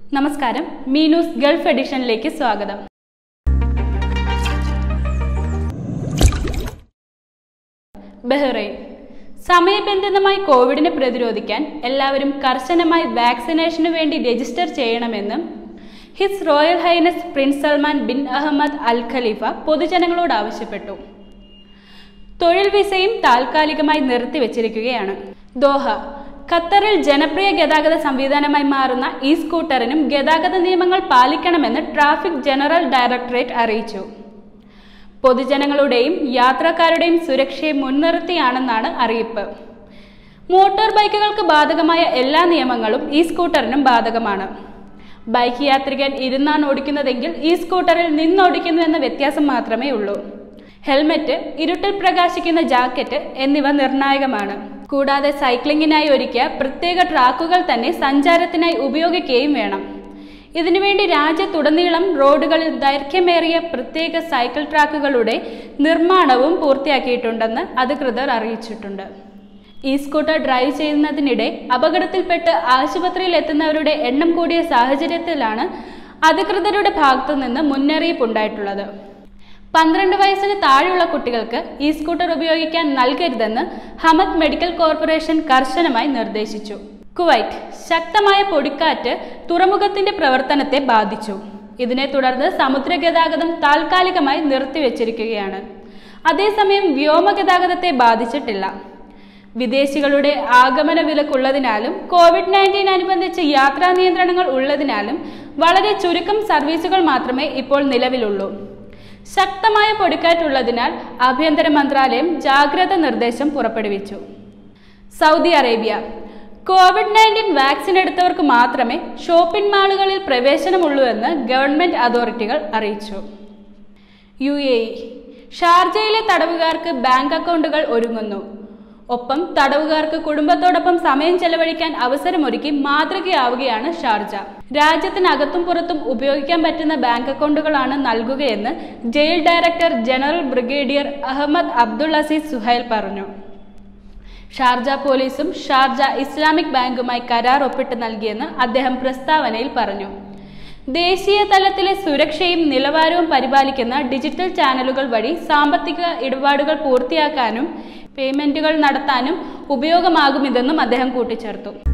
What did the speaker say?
നമസ്കാരം മീനൂസ് ഗൾഫ് എഡിഷനിലേക്ക് സ്വാഗതം ബഹ്റൈൻ സമയബന്ധിതമായി കോവിഡിനെ പ്രതിരോധിക്കാൻ എല്ലാവരും കർശനമായി വാക്സിനേഷനു വേണ്ടി രജിസ്റ്റർ ചെയ്യണമെന്നും His Royal Highness Prince Salman bin Ahmed Al Khalifa പൊതുജനങ്ങളോട് ആവശ്യപ്പെട്ടു തൊഴിൽ വിസയും താൽക്കാലികമായി നിർത്തിവച്ചിരിക്കുകയാണ് ദോഹ ഖത്തറിൽ ജനപ്രിയ ഗതാഗത സംവിധാനമായി മാറുന്ന ഈ സ്കൂട്ടറിനും ഗതാഗത നിയമങ്ങൾ പാലിക്കണമെന്ന് ട്രാഫിക് ജനറൽ ഡയറക്ടറേറ്റ് അറിയിച്ചു പൊതുജനങ്ങളുടെയും യാത്രക്കാരുടെയും സുരക്ഷയെ മുൻനിർത്തിയാണെന്നാണ് അറിയിപ്പ് മോട്ടോർ ബൈക്കുകൾക്ക് ബാധകമായ എല്ലാ നിയമങ്ങളും ഈ സ്കൂട്ടറിനും ബാധകമാണ് ബൈക്ക് യാത്രികൻ ഇരുന്നാണ് ഓടിക്കുന്നതെങ്കിൽ ഈ സ്കൂട്ടറിൽ നിന്നോടിക്കുന്നു എന്ന വ്യത്യാസം മാത്രമേ ഉള്ളൂ ഹെൽമറ്റ് ഇരുട്ടിൽ പ്രകാശിക്കുന്ന ജാക്കറ്റ് എന്നിവ നിർണായകമാണ് കൂടാതെ സൈക്ലിങ്ങിനായി ഒരുക്കിയ പ്രത്യേക ട്രാക്കുകൾ തന്നെ സഞ്ചാരത്തിനായി ഉപയോഗിക്കുകയും വേണം ഇതിനുവേണ്ടി രാജ്യത്തുടനീളം റോഡുകളിൽ ദൈർഘ്യമേറിയ പ്രത്യേക സൈക്കിൾ ട്രാക്കുകളുടെ നിർമ്മാണവും പൂർത്തിയാക്കിയിട്ടുണ്ടെന്ന് അധികൃതർ അറിയിച്ചിട്ടുണ്ട് ഈ സ്കൂട്ടർ ഡ്രൈവ് ചെയ്യുന്നതിനിടെ അപകടത്തിൽപ്പെട്ട് ആശുപത്രിയിൽ എത്തുന്നവരുടെ എണ്ണം കൂടിയ സാഹചര്യത്തിലാണ് അധികൃതരുടെ ഭാഗത്തു നിന്ന് മുന്നറിയിപ്പ് ഉണ്ടായിട്ടുള്ളത് പന്ത്രണ്ട് വയസ്സിന് താഴെയുള്ള കുട്ടികൾക്ക് ഈ സ്കൂട്ടർ ഉപയോഗിക്കാൻ നൽകരുതെന്ന് ഹമദ് മെഡിക്കൽ കോർപ്പറേഷൻ കർശനമായി നിർദ്ദേശിച്ചു കുവൈറ്റ് ശക്തമായ പൊടിക്കാറ്റ് തുറമുഖത്തിന്റെ പ്രവർത്തനത്തെ ബാധിച്ചു ഇതിനെ തുടർന്ന് സമുദ്ര ഗതാഗതം താൽക്കാലികമായി നിർത്തിവെച്ചിരിക്കുകയാണ് അതേസമയം വ്യോമഗതാഗതത്തെ ബാധിച്ചിട്ടില്ല വിദേശികളുടെ ആഗമന വിലക്കുള്ളതിനാലും കോവിഡ് നയൻറ്റീൻ അനുബന്ധിച്ച് യാത്രാ നിയന്ത്രണങ്ങൾ ഉള്ളതിനാലും വളരെ ചുരുക്കം സർവീസുകൾ മാത്രമേ ഇപ്പോൾ നിലവിലുള്ളൂ ശക്തമായ പൊടിക്കാറ്റുള്ളതിനാൽ ആഭ്യന്തര മന്ത്രാലയം ജാഗ്രത നിർദ്ദേശം പുറപ്പെടുവിച്ചു Saudi Arabia COVID nineteen vaccine എടുത്തവർക്ക് മാത്രമേ ഷോപ്പിംഗ് മാളുകളിൽ പ്രവേശനമുള്ളൂ എന്ന് ഗവൺമെന്റ് അതോറിറ്റികൾ അറിയിച്ചു യു എ ഇ ഷാർജയിലെ തടവുകാർക്ക് ബാങ്ക് അക്കൗണ്ടുകൾ ഒരുങ്ങുന്നു ഒപ്പം തടവുകാർക്ക് കുടുംബത്തോടൊപ്പം സമയം ചെലവഴിക്കാൻ അവസരമൊരുക്കി മാതൃകയാവുകയാണ് ഷാർജ രാജ്യത്തിനകത്തും പുറത്തും ഉപയോഗിക്കാൻ പറ്റുന്ന ബാങ്ക് അക്കൗണ്ടുകളാണ് നൽകുകയെന്ന് jail director general brigadier Ahmed Abdul Aziz Suhail പറഞ്ഞു ഷാർജ പോലീസും ഷാർജ ഇസ്ലാമിക് ബാങ്കുമായി കരാർ ഒപ്പിട്ട് നൽകിയെന്ന് അദ്ദേഹം പ്രസ്താവനയിൽ പറഞ്ഞു ദേശീയ തലത്തിലെ സുരക്ഷയും നിലവാരവും പരിപാലിക്കുന്ന ഡിജിറ്റൽ ചാനലുകൾ വഴി സാമ്പത്തിക ഇടപാടുകൾ പൂർത്തിയാക്കാനും പേയ്മെന്റുകൾ നടത്താനും ഉപയോഗമാകുമിതെന്നും അദ്ദേഹം കൂട്ടിച്ചേർത്തു